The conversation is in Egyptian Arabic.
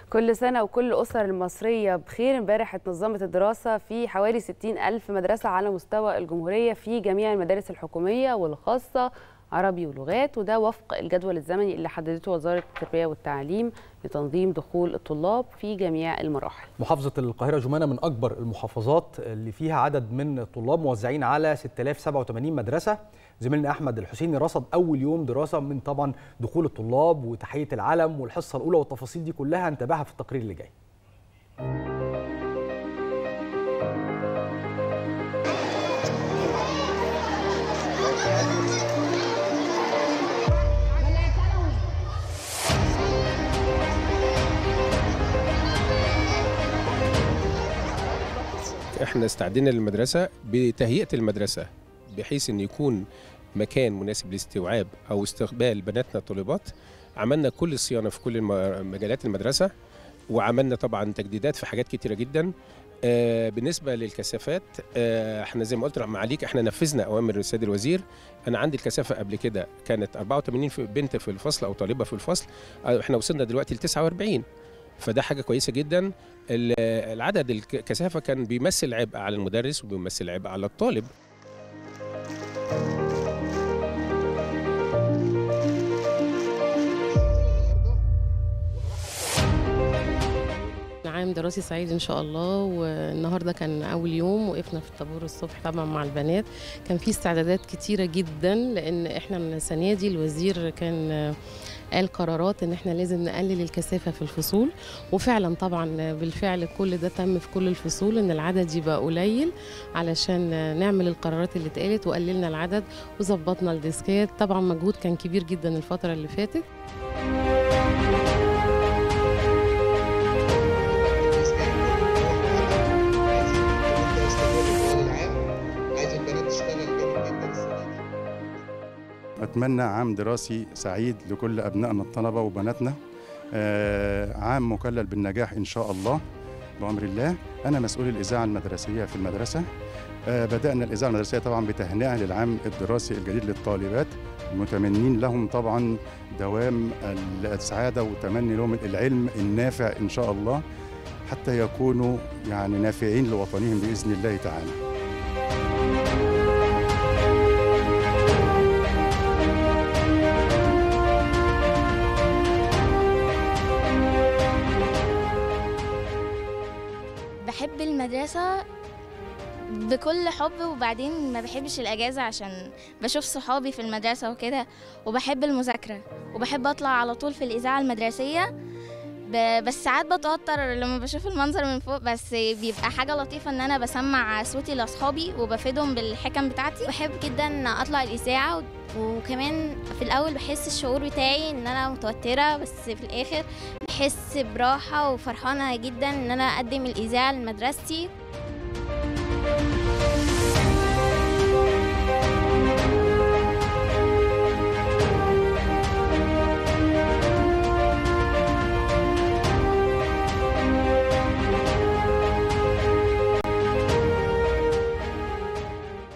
كل سنة وكل الأسر المصرية بخير امبارح اتنظمت الدراسة في حوالي 60 ألف مدرسة على مستوى الجمهورية في جميع المدارس الحكومية والخاصة عربي ولغات وده وفق الجدول الزمني اللي حددته وزارة التربية والتعليم لتنظيم دخول الطلاب في جميع المراحل محافظة القاهرة جمانة من أكبر المحافظات اللي فيها عدد من الطلاب موزعين على 6087 مدرسة زميلنا أحمد الحسيني رصد أول يوم دراسة من طبعا دخول الطلاب وتحية العلم والحصة الأولى والتفاصيل دي كلها انتبهها في التقرير اللي جاي احنا استعدينا للمدرسه بتهيئه المدرسه بحيث ان يكون مكان مناسب لاستيعاب او استقبال بناتنا الطالبات عملنا كل الصيانه في كل الم- مجالات المدرسه وعملنا طبعا تجديدات في حاجات كتيره جدا آه بالنسبه للكثافات آه احنا زي ما قلت معاليك احنا نفذنا اوامر السيد الوزير انا عندي الكثافه قبل كده كانت 84 في- بنت في الفصل او طالبه في الفصل آه احنا وصلنا دلوقتي ل 49 فده حاجه كويسه جدا ال- العدد الكثافه كان بيمثل عبء على المدرس وبيمثل عبء على الطالب عام دراسي سعيد ان شاء الله والنهارده كان اول يوم وقفنا في الطابور الصبح طبعا مع البنات كان في استعدادات كتيره جدا لان احنا من السنه دي الوزير كان قال قرارات ان احنا لازم نقلل الكثافه في الفصول وفعلا طبعا بالفعل كل ده تم في كل الفصول ان العدد يبقى قليل علشان نعمل القرارات اللي اتقالت وقللنا العدد وظبطنا الديسكات طبعا مجهود كان كبير جدا الفتره اللي فاتت عايز البنات تشتغل جامد جدا السنه دي أتمنى عام دراسي سعيد لكل أبنائنا الطلبة وبناتنا آه، عام مكلل بالنجاح إن شاء الله بأمر الله أنا مسؤول الإذاعة المدرسية في المدرسة آه، بدأنا الإذاعة المدرسية طبعا بتهنئة للعام الدراسي الجديد للطالبات متمنين لهم طبعا دوام السعادة وتمني لهم العلم النافع إن شاء الله حتى يكونوا يعني نافعين لوطنهم بإذن الله تعالى بحب المدرسة بكل حب وبعدين ما بحبش الأجازة عشان بشوف صحابي في المدرسة وكده وبحب المذاكرة وبحب أطلع على طول في الإذاعة المدرسية ب- بس ساعات بتوتر لما بشوف المنظر من فوق بس بيبقى حاجة لطيفة إن أنا بسمع صوتي لأصحابي وبفيدهم بالحكم بتاعتي بحب جدا اطلع الاذاعه و- وكمان في الاول بحس الشعور بتاعي ان انا متوتره بس في الاخر بحس براحه وفرحانه جدا ان انا اقدم الاذاعه لمدرستي